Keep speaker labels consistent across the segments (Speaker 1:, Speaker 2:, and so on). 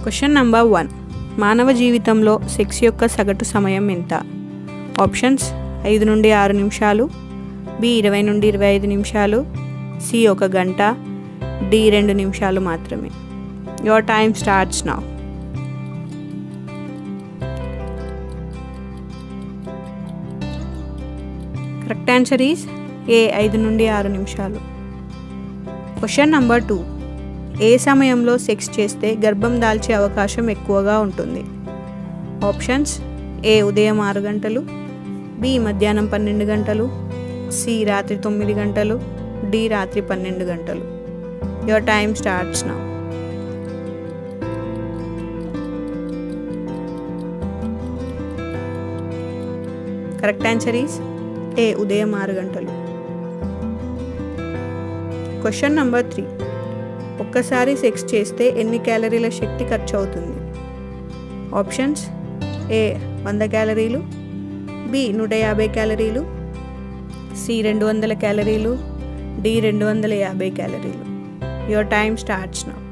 Speaker 1: question number one మానవ జీవితంలో sex యొక్క సగటు సమయం ఎంత ఆప్షన్స్ ఐదు నుండి ఆరు నిమిషాలు బి ఇరవై నుండి ఇరవై ఐదు నిమిషాలు సి ఒక గంట డి రెండు నిమిషాలు మాత్రమే your time starts now correct answer is A ఐదు నుండి ఆరు నిమిషాలు క్వశ్చన్ నంబర్ టూ ఏ సమయంలో సెక్స్ చేస్తే గర్భం దాల్చే అవకాశం ఎక్కువగా ఉంటుంది ఆప్షన్స్ ఏ ఉదయం ఆరు గంటలు బి మధ్యాహ్నం పన్నెండు గంటలు సి రాత్రి తొమ్మిది గంటలు డి రాత్రి పన్నెండు గంటలు your time starts now correct answer is A ఉదయం ఆరు గంటలు క్వశ్చన్ నంబర్ త్రీ ఒక్కసారి సెక్స్ చేస్తే ఎన్ని క్యాలరీల శక్తి ఖర్చు అవుతుంది ఆప్షన్స్ ఏ వంద క్యాలరీలు బి నూట యాభై క్యాలరీలు సి రెండు వందల క్యాలరీలు డి రెండు వందల యాభై క్యాలరీలు your time starts now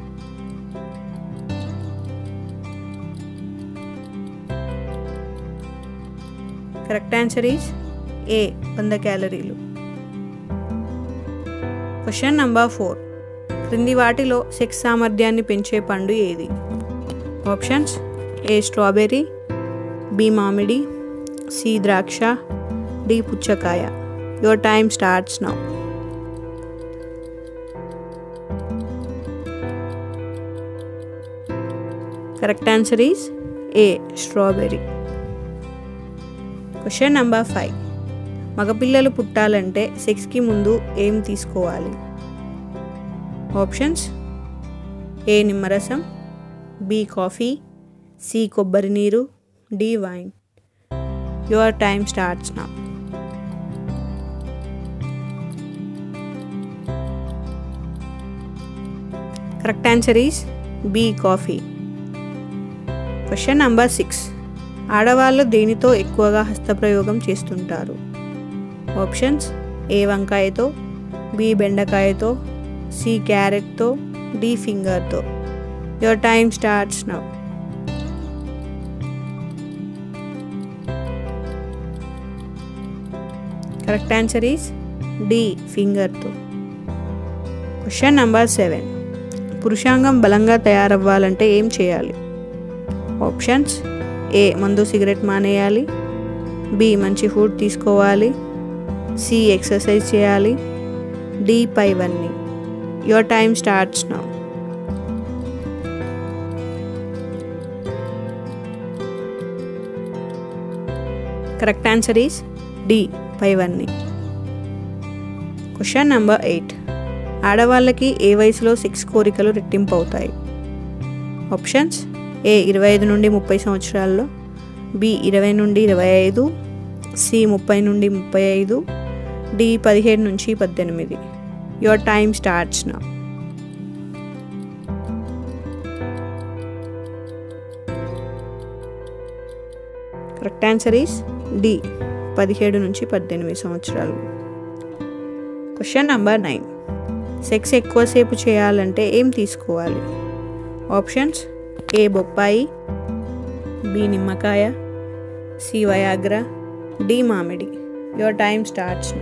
Speaker 1: correct answer is A వంద క్యాలరీలు క్వశ్చన్ నంబర్ ఫోర్ క్రింది వాటిలో సెక్స్ సామర్థ్యాన్ని పెంచే పండు ఏది ఆప్షన్స్ ఏ స్ట్రాబెర్రీ బి మామిడి సి ద్రాక్ష డి పుచ్చకాయ your time starts now correct answer is A strawberry question number five మగపిల్లలు పుట్టాలంటే సెక్స్కి ముందు ఏం తీసుకోవాలి ఆప్షన్స్ ఏ నిమ్మరసం బి కాఫీ సి కొబ్బరి నీరు D wine your time starts now correct answer is B coffee question number six ఆడవాళ్ళు దేనితో ఎక్కువగా హస్తప్రయోగం చేస్తుంటారు ఆప్షన్స్ ఏ వంకాయతో బి బెండకాయతో సి క్యారెట్తో డి ఫింగర్తో your time starts now correct answer is D ఫింగర్తో క్వశ్చన్ నంబర్ సెవెన్ పురుషాంగం బలంగా తయారవ్వాలంటే ఏం చేయాలి ఆప్షన్స్ ఏ మందు సిగరెట్ మానేయాలి బి మంచి ఫుడ్ తీసుకోవాలి సి ఎక్సర్సైజ్ చేయాలి డి పైవన్నీ your time starts now correct answer is D పైవన్నీ క్వశ్చన్ నెంబర్ ఎయిట్ ఆడవాళ్ళకి ఏ వయసులో సెక్స్ కోరికలు రెట్టింపు అవుతాయి ఆప్షన్స్ ఏ ఇరవై ఐదు నుండి ముప్పై సంవత్సరాల్లో బి ఇరవై నుండి ఇరవై ఐదు సి ముప్పై నుండి ముప్పై ఐదు డి పదిహేడు నుంచి పద్దెనిమిది your time starts now correct answer is D పదిహేడు నుంచి పద్దెనిమిది సంవత్సరాలు క్వశ్చన్ నంబర్ నైన్ సెక్స్ ఎక్కువసేపు చేయాలంటే ఏం తీసుకోవాలి ఆప్షన్స్ ఏ బొప్పాయి బి నిమ్మకాయ సి వయాగ్ర డి మామిడి your time starts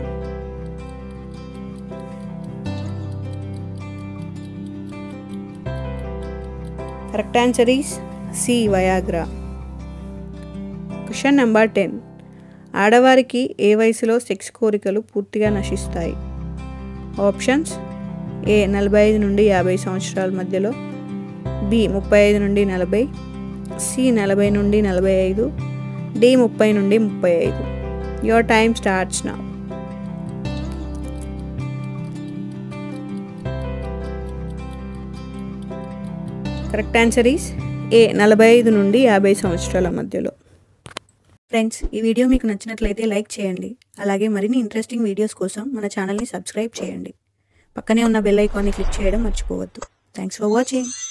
Speaker 1: correct answer is C Viagra question number ten ఆడవారికి ఏ వయసులో సెక్స్ కోరికలు పూర్తిగా నశిస్తాయి ఆప్షన్స్ ఏ నలభై ఐదు నుండి యాభై సంవత్సరాల మధ్యలో బి ముప్పై ఐదు నుండి నలభై సి నలభై నుండి నలభై ఐదు డి ముప్పై నుండి ముప్పై ఐదు your time starts now correct answer is A నలభై ఐదు నుండి యాభై సంవత్సరాల మధ్యలో ఫ్రెండ్స్ ఈ వీడియో మీకు నచ్చినట్లయితే లైక్ చేయండి అలాగే మరిన్ని ఇంట్రెస్టింగ్ వీడియోస్ కోసం మన ఛానల్ని సబ్స్క్రైబ్ చేయండి పక్కనే ఉన్న బెల్ ఐకాన్ని క్లిక్ చేయడం మర్చిపోవద్దు థ్యాంక్స్ ఫర్ వాచింగ్